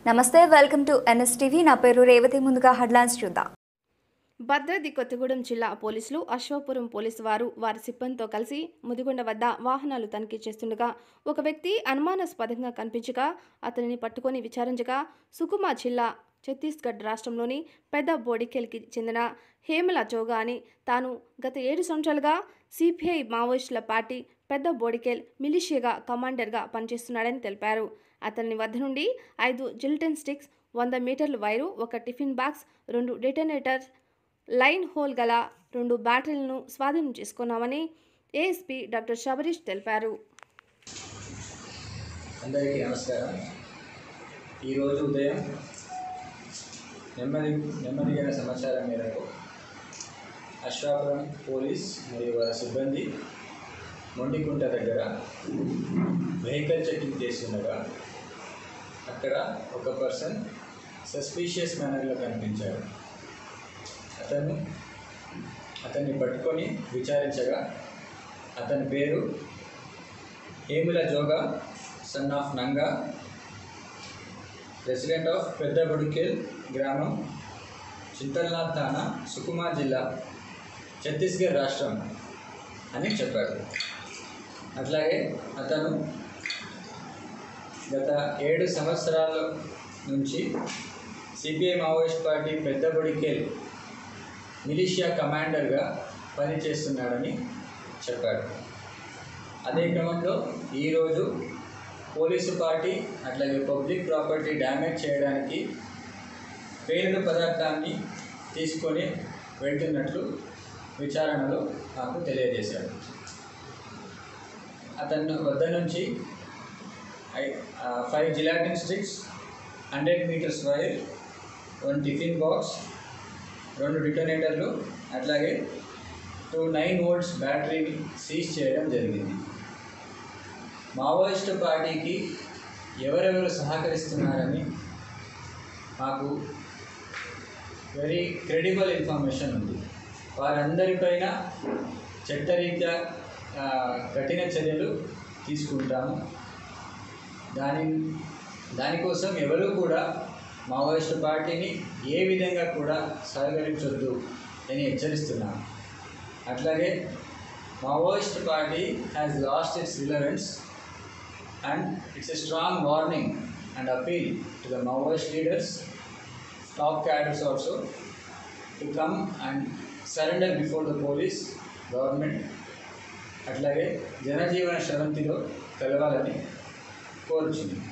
నమస్తే welcome to NSTV నా పేరు రేవతి ముందుగా హెడ్లైన్స్ చూద్దాం భద్రాద్రి కొత్తగూడెం జిల్లా పోలీసులు అశ్వాపురం పోలీసు వారు వారి సిబ్బందితో కలిసి ముదిగొండ వద్ద వాహనాలు తనిఖీ చేస్తుండగా ఒక వ్యక్తి అనుమానాస్పదంగా కనిపించగా అతనిని పట్టుకొని విచారించగా సుకుమా జిల్లా ఛత్తీస్గఢ్ రాష్ట్రంలోని పెద్ద బోడికెల్కి చెందిన హేమల జోగా అని తాను గత ఏడు సంవత్సరాలుగా సిపిఐ మావోయిస్టుల పార్టీ పెద్ద బోడికెల్ మిలిషియాగా కమాండర్గా పనిచేస్తున్నాడని తెలిపారు అతని వద్ద నుండి ఐదు జిల్టన్ స్టిక్స్ వంద మీటర్ల వైరు ఒక టిఫిన్ బాక్స్ రెండు డెటోనేటర్ లైన్ హోల్ గల రెండు బ్యాటరీలను స్వాధీనం చేసుకున్నామని ఏఎస్పీ డాక్టర్ శబరీష్ తెలిపారు అందరికీ నమస్కారం ఈరోజు ఉదయం నెమ్మది నెమ్మదిగైన సమాచారం మేరకు అశ్వాపురం పోలీస్ మరియు వారి సిబ్బంది మొండికుంట దగ్గర వెహికల్ చెకింగ్ చేస్తుండగా అక్కడ ఒక పర్సన్ సస్పీషియస్ మేనర్లో కనిపించాడు అతను అతన్ని పట్టుకొని విచారించగా అతని పేరు Hemula Joga son of Nanga resident of పెద్ద బుడికేల్ గ్రామం చింతల్నాథ్ థానా సుకుమా జిల్లా ఛత్తీస్గఢ్ రాష్ట్రం అని చెప్పాడు అట్లాగే అతను గత ఏడు సంవత్సరాల నుంచి సిపిఐ మావోయిస్ట్ పార్టీ పెద్ద బుడికేల్ మిలిషియా కమాండర్గా పనిచేస్తున్నాడని చెప్పాడు అదే క్రమంలో ఈరోజు పోలీసు పార్టీ అట్లాగే పబ్లిక్ ప్రాపర్టీ డ్యామేజ్ చేయడానికి పేలుడు పదార్థాన్ని తీసుకొని వెళ్తున్నట్లు విచారణలో నాకు తెలియజేశాడు అతను వద్ద నుంచి ఐ- ఆ, five gelatin sticks hundred metres wire one tiffin box రెండు డిటోనేటర్లు అట్లాగే టూ నైన్ వోల్ట్స్ బ్యాటరీని సీజ్ చేయడం జరిగింది మావోయిస్టు పార్టీకి ఎవరెవరు సహకరిస్తున్నారని మాకు వెరీ క్రెడిబుల్ ఇన్ఫర్మేషన్ ఉంది వారందరిపైన చట్టరీత్యా ఆ, కఠిన చర్యలు తీసుకుంటాము దాని దానికోసం ఎవరు కూడా మావోయిస్టు పార్టీని ఏ విధంగా కూడా సహకరించొద్దు అని హెచ్చరిస్తున్నాను అట్లాగే Maoist party has lost its relevance and it's a strong warning and appeal to the Maoist leaders, top cadres also, to come and surrender before the police, government, అట్లాగే జనజీవన శ్రవంతిలో కలవాలని కోరుచున్నాను